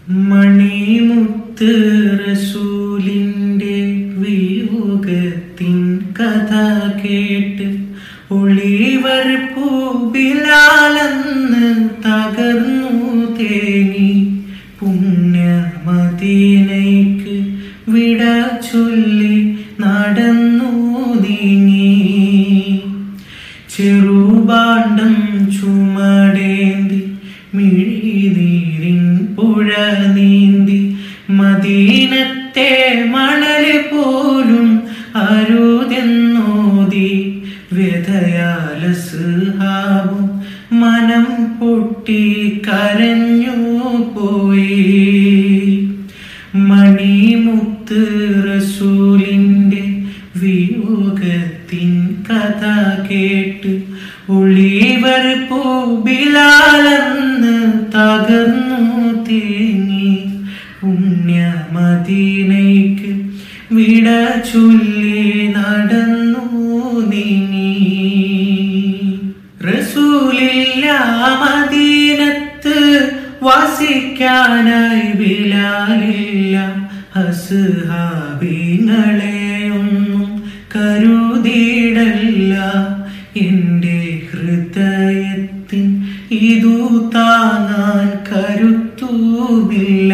മണിമുത്ത് റസൂലിന്റെ വിയോഗത്തിൻ കഥ കേട്ട് ഒളിവർ പൂബിലാലെന്ന് തകർന്നു തേങ്ങി പുണ്യമദീനയ്ക്ക് വിട ചൊല്ലി നടന്നു നീങ്ങി ചെറുപാണ്ഡം ചുമടേന്തി മിഴിനീരിൻ പുഴ നീന്തി മദീനത്തെ മണല് പോലും അരുതെന്നോതി വ്യഥയാലസ്ഹാവും മനം പൊട്ടി കരഞ്ഞു പോയി മണിമുത്ത് റസൂലിന്റെ വിയോഗത്തിൻ കഥ കേട്ട് ഒളിവർ പൂബിലാലെന്ന് തകർന്നു തേങ്ങി പുണ്യമദീനയ്ക്ക് വിട ചൊല്ലി നടന്നു നീങ്ങി റസൂലില്ല മദീനത്ത് വസിക്കാനായി ബിലാലില്ല അസുഹാബിങ്ങളെയൊന്നും കരുതിയിടല്ല എൻ്റെ ഹൃദയത്തിൻ ഇതു താങ്ങാൻ കരുത്തുമില്ല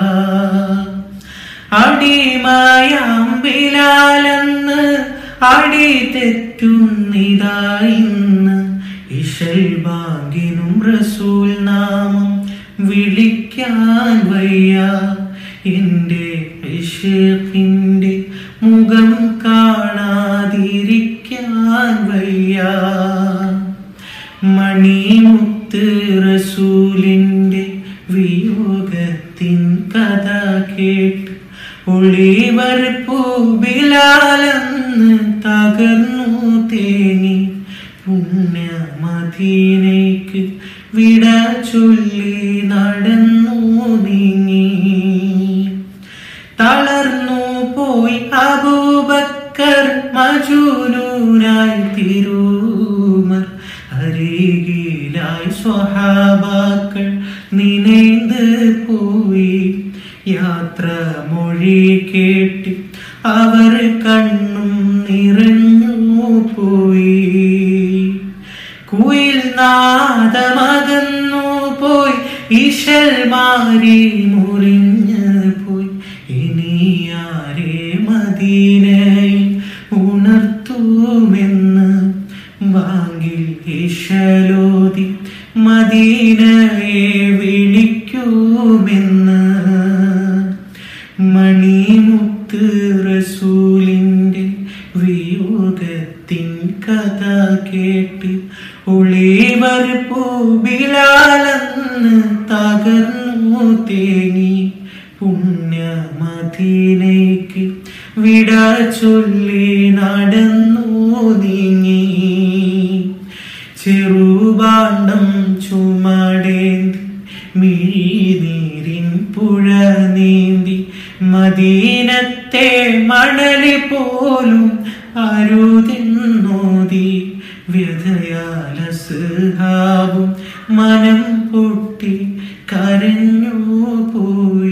അടിമായാം ബിലാലെന്ന് അടി തെറ്റുന്നിതാ ഇന്ന് ഇഷൽ ബാങ്കിനും റസൂൽ നാമം വിളിക്കാൻ വയ്യ എൻ്റെ ഇഷഫിൻ്റെ മുഖം കാണാതിരിക്കാൻ വയ്യ മണിമുത്ത് റസൂലിൻ്റെ വിയോഗത്തിൻ കഥ കേട്ട് ഒളിവർ പൂബിലാലെന്ന് തകർന്നു തേങ്ങി പുണ്യമദീനയ്ക്ക് വിട ചൊല്ലി നടന്നു നീങ്ങി തളർന്നു പോയി അബൂബക്കർ മജൂനൂനായി തിരൂമർ അരികിലായി സ്വഹാബാക്കൾ നിനൈந்து പോയി യാത്ര മൊഴി കേട്ട് അവർ കണ്ണും നിറഞ്ഞു പോയി കുയിൽ നാദമകന്നു പോയി ഇശൽ മാറി മുറിഞ്ഞ് പോയി ഇനി ആരെ മദീനയിൽ ഉണർത്തുമെന്ന് വാങ്ങിൽ ഇശലോതി മദീനയെ വിളിക്കുമെന്ന് മണിമുത്ത് റസൂലിന്റെ വിയോഗത്തിൻ കഥ കേട്ട് ഒളിവർ പൂബിലാലെന്ന് തകർന്നു തേങ്ങി പുണ്യമദീനയ്ക്ക് വിട ചൊല്ലി നടന്നു നീങ്ങി ചെറുപാണ്ഡം ചുമടേന്തി മിഴിനീരിൻ പുഴ നീന്തി മദീനത്തെ മണല് പോലും അരുതെന്നോതി വ്യഥയാലസ്ഹാവും മനം പൊട്ടി കരഞ്ഞു പോയി